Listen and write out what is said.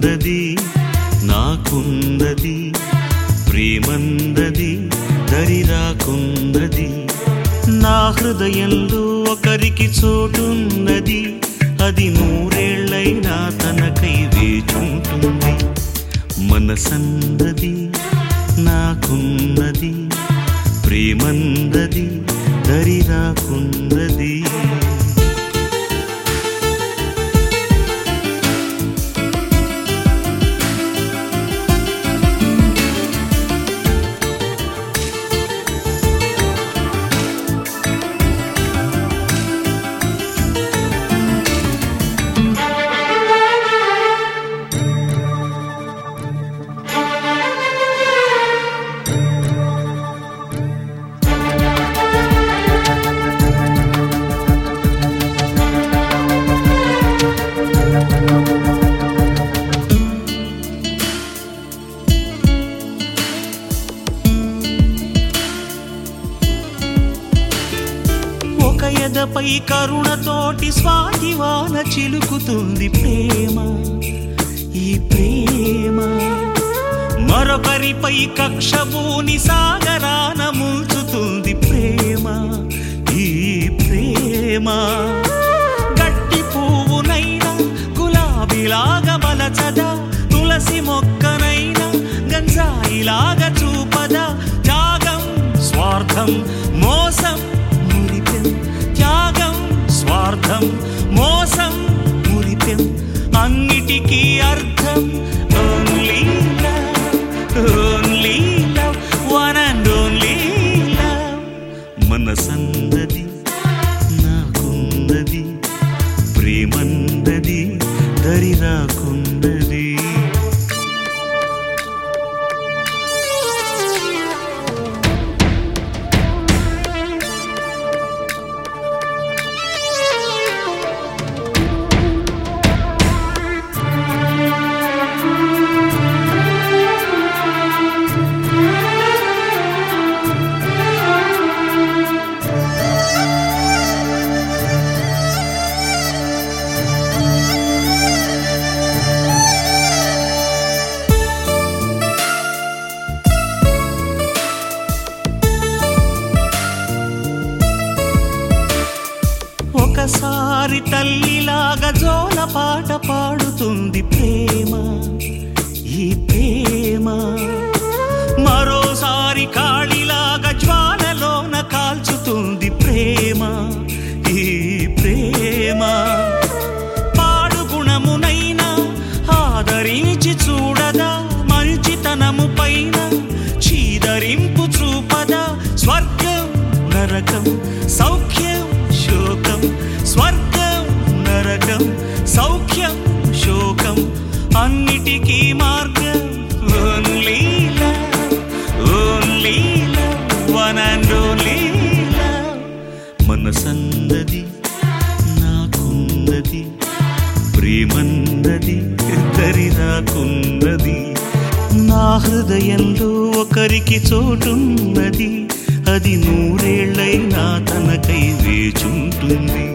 మనసందది నాకుందది ప్రేమందది దరిరాకుందది నా హృదయంలో ఒకరికి చోటున్నది అది నూరేళ్లైనా తనకై వేచుంటుంది మనసందది నాకున్నది ప్రేమందది దరిరాకుందది ఒక ఎదపై కరుణతోటి స్వాతివాన చిలుకుతుంది ప్రేమ ఈ ప్రేమ మరొకరిపై కక్షభూని సాగరాన ముంచుతుంది ప్రేమ ఈ ప్రేమ గట్టి పువ్వునైనా గులాబీలాగా బలచదా తులసి మొక్కనైనా గంజాయిలాగా చూపదా త్యాగం స్వార్థం మోసం మురిపెం త్యాగం స్వార్థం మోసం మురిపెం అన్నిటికీ అర్థం only love only love one and only love మనసందది నాకుందది ప్రేమందది దరిరాకుందది ఒకసారి తల్లిలాగా జోల పాట పాడుతుంది ప్రేమ ఈ ప్రేమ మరోసారి కాళిలాగా జ్వాలలోన కాల్చుతుంది ప్రేమ ఈ ప్రేమ పాడు గుణమునైనా ఆదరించి చూడదా మంచితనము పైన చీదరింపు చూపదా స్వర్గం నరకం సౌఖ్యం శోకం స్వర్గం నరకం సౌఖ్యం శోకం అన్నిటికీ మార్గం only love only love one and only love మనసందది నాకుందది ప్రేమందది దరిదాకుందది నా హృదయంలో ఒకరికి చోటున్నది అది నూరేళ్లైనా తనకై వేచుంటుంది